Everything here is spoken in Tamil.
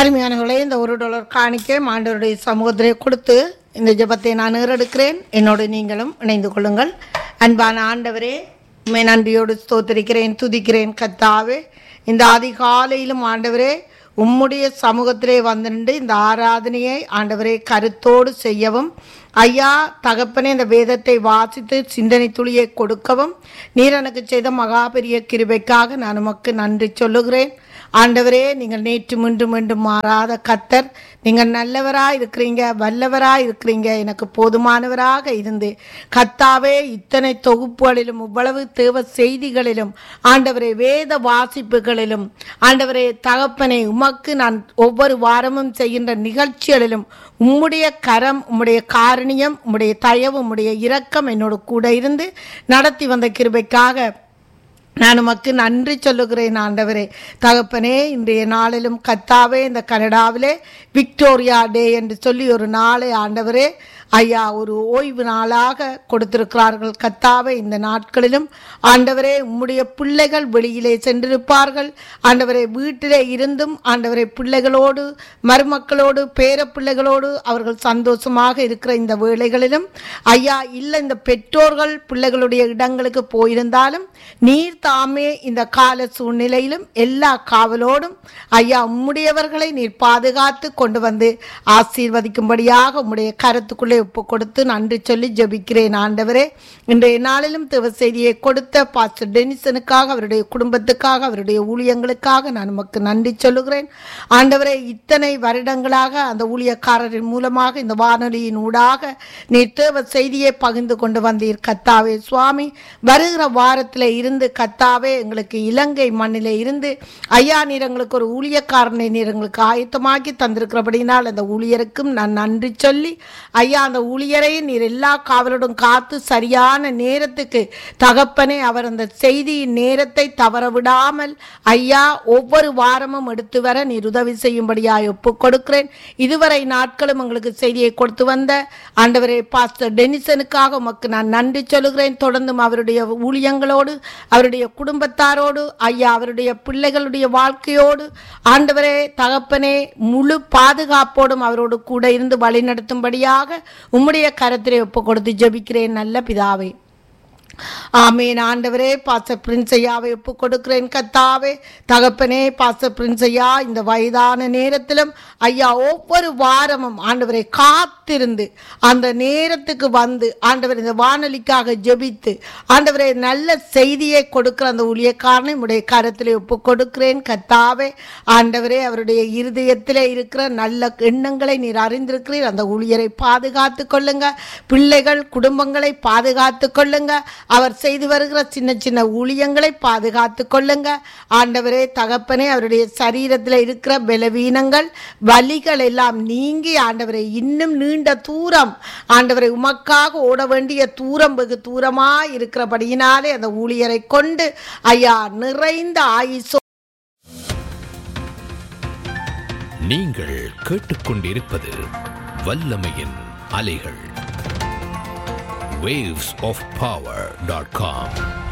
அருமையானவர்களே இந்த ஒரு டாலர் காணிக்கை ஆண்டவருடைய சமூகத்திலே கொடுத்து இந்த ஜெபத்தை நான் ஏறெடுக்கிறேன் என்னோடு நீங்களும் இணைந்து கொள்ளுங்கள் அன்பான ஆண்டவரே உண்மை நன்றியோடு ஸ்தோத்திரிக்கிறேன் துதிக்கிறேன் கத்தாவே இந்த அதிகாலையிலும் ஆண்டவரே உம்முடைய சமூகத்திலே வந்து நின்று இந்த ஆராதனையை ஆண்டவரே கருத்தோடு செய்யவும் ஐயா தகப்பனே இந்த வேதத்தை வாசித்து சிந்தனை துளியை கொடுக்கவும் நீர் எனக்கு செய்த மகாபெரிய கிருபைக்காக நான் உமக்கு நன்றி சொல்லுகிறேன் ஆண்டவரே நீங்கள் நேற்று மீண்டும் மீண்டும் மாறாத கத்தர் நீங்கள் நல்லவராக இருக்கிறீங்க வல்லவராக இருக்கிறீங்க எனக்கு போதுமானவராக இருந்து கத்தாவே இத்தனை தொகுப்புகளிலும் இவ்வளவு தேவ செய்திகளிலும் ஆண்டவரே வேத வாசிப்புகளிலும் ஆண்டவரே தகப்பனை உமக்கு நான் ஒவ்வொரு வாரமும் செய்கின்ற நிகழ்ச்சிகளிலும் உம்முடைய கரம் உம்முடைய காரணியம் உம்முடைய தயவு உம்முடைய இரக்கம் என்னோட கூட இருந்து நடத்தி வந்த கிருபைக்காக நான் உமக்கு நன்றி சொல்லுகிறேன் ஆண்டவரே தகப்பனே இன்றைய நாளிலும் கத்தாவே இந்த கனடாவிலே விக்டோரியா டே என்று சொல்லி ஒரு நாளை ஆண்டவரே ஐயா ஒரு ஓய்வு நாளாக கொடுத்திருக்கிறார்கள் கத்தாவே இந்த நாட்களிலும் ஆண்டவரே உம்முடைய பிள்ளைகள் வெளியிலே சென்றிருப்பார்கள் ஆண்டவரே வீட்டிலே இருந்தும் ஆண்டவரே பிள்ளைகளோடு மருமக்களோடு பேர பிள்ளைகளோடு அவர்கள் சந்தோஷமாக இருக்கிற இந்த வேளைகளிலும் ஐயா இல்லை இந்த பெற்றோர்கள் பிள்ளைகளுடைய இடங்களுக்கு போயிருந்தாலும் நீர் தாமே இந்த கால சூழ்நிலையிலும் எல்லா காவலோடும் ஐயா உம்முடையவர்களை நீர் பாதுகாத்து கொண்டு வந்து ஆசீர்வதிக்கும்படியாக உம்முடைய கருத்துக்குள்ளே ஒப்பு கொடுத்து நன்றி சொல்லி ஜெபிக்கிறேன் ஆண்டவரே இன்றைய நாளிலும் தேவ செய்தியை கொடுத்த பாஸ்டர் டெனிசனுக்காக அவருடைய குடும்பத்துக்காக அவருடைய ஊழியங்களுக்காக நான் உமக்கு நன்றி சொல்லுகிறேன் ஆண்டவரே இத்தனை வருடங்களாக அந்த ஊழியக்காரரின் மூலமாக இந்த வானொலியின் ஊடாக நீர் தேவ செய்தியை பகிர்ந்து கொண்டு வந்தீர் கத்தாவே சுவாமி வருகிற வாரத்தில் இருந்து கத்தாவே எங்களுக்கு இலங்கை மண்ணிலே இருந்து ஐயா நீர் எங்களுக்கு ஒரு ஊழியக்காரனை நீர் எங்களுக்கு ஆயத்தமாக்கி தந்திருக்கிறபடினால் அந்த ஊழியருக்கும் நான் நன்றி சொல்லி ஐயா அந்த ஊழியரை நீர் எல்லா காவலோடும் காத்து சரியான நேரத்துக்கு தகப்பனே அவர் அந்த செய்தியின் நேரத்தை தவற விடாமல் ஐயா ஒவ்வொரு வாரமும் எடுத்து வர நீர் உதவி செய்யும்படியாய் ஒப்புக் கொடுக்கிறேன் இதுவரை நாட்களும் எங்களுக்கு செய்தியை கொடுத்து வந்த ஆண்டவரே பாஸ்டர் டெனிசனுக்காக உமக்கு நான் நன்றி சொல்லுகிறேன் தொடர்ந்தும் அவருடைய ஊழியங்களோடு அவருடைய குடும்பத்தாரோடு ஐயா அவருடைய பிள்ளைகளுடைய வாழ்க்கையோடு ஆண்டவரே தகப்பனே முழு பாதுகாப்போடும் அவரோடு கூட இருந்து வழிநடத்தும்படியாக உம்முடைய கரத்திலே ஒப்பு கொடுத்து ஜெபிக்கிறேன் நல்ல பிதாவே ஆமேன் ஆண்டவரே பாச பிரின்சையாவை ஒப்பு கொடுக்கிறேன் கத்தாவே தகப்பனே பாச பிரின்சையா இந்த வயதான நேரத்திலும் ஐயா ஒவ்வொரு வாரமும் ஆண்டவரை காத்திருந்து அந்த நேரத்துக்கு வந்து ஆண்டவர் இந்த வானொலிக்காக ஜெபித்து ஆண்டவரை நல்ல செய்தியை கொடுக்கிற அந்த ஊழியக்காரனை உடைய கரத்திலே ஒப்பு கொடுக்கிறேன் கத்தாவே ஆண்டவரே அவருடைய இருதயத்திலே இருக்கிற நல்ல எண்ணங்களை நீர் அறிந்திருக்கிறீர் அந்த ஊழியரை பாதுகாத்து கொள்ளுங்க பிள்ளைகள் குடும்பங்களை பாதுகாத்து கொள்ளுங்க அவர் செய்து வருகிற சின்ன சின்ன ஊழியங்களை பாதுகாத்து கொள்ளுங்க ஆண்டவரே தகப்பனே அவருடைய சரீரத்தில் இருக்கிற பலவீனங்கள் வலிகள் எல்லாம் நீங்கி ஆண்டவரை இன்னும் நீண்ட தூரம் ஆண்டவரை உமக்காக ஓட வேண்டிய தூரம் வெகு தூரமா இருக்கிறபடியினாலே அந்த ஊழியரை கொண்டு ஐயா நிறைந்த ஆயுசோ நீங்கள் கேட்டுக்கொண்டிருப்பது வல்லமையின் அலைகள் waves of power.com